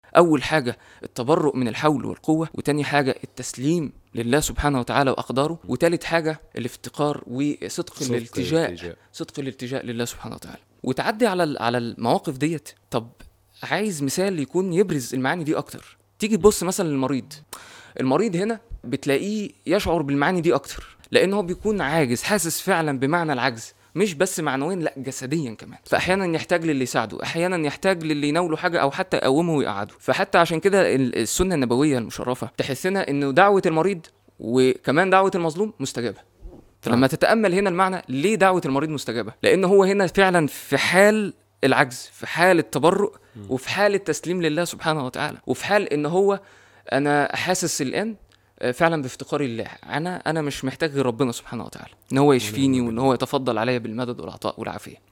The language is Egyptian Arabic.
اول حاجه التبرؤ من الحول والقوه وتاني حاجه التسليم لله سبحانه وتعالى واقداره وتالت حاجه الافتقار وصدق صدق الالتجاء الالتجاء. صدق الالتجاء لله سبحانه وتعالى وتعدي على ال- على المواقف ديت طب عايز مثال يكون يبرز المعاني دي اكتر تيجي تبص مثلا للمريض المريض هنا بتلاقيه يشعر بالمعاني دي اكتر لان هو بيكون عاجز حاسس فعلا بمعنى العجز مش بس معنويا لا جسديا كمان فاحيانا يحتاج للي يساعده احيانا يحتاج للي يناوله حاجه او حتى يقومه ويقعده فحتى عشان كده ال- السنه النبويه المشرفه تحسنا انه دعوه المريض وكمان دعوه المظلوم مستجابه فلما تتامل هنا المعنى ليه دعوه المريض مستجابه لان هو هنا فعلا في حال العجز في حال التبرؤ وفي حال التسليم لله سبحانه وتعالى وفي حال ان هو انا حاسس الان آه، فعلا بافتقاري لله انا انا مش محتاج غير ربنا سبحانه وتعالى ان هو يشفيني وان هو يتفضل عليا بالمدد والعطاء والعافيه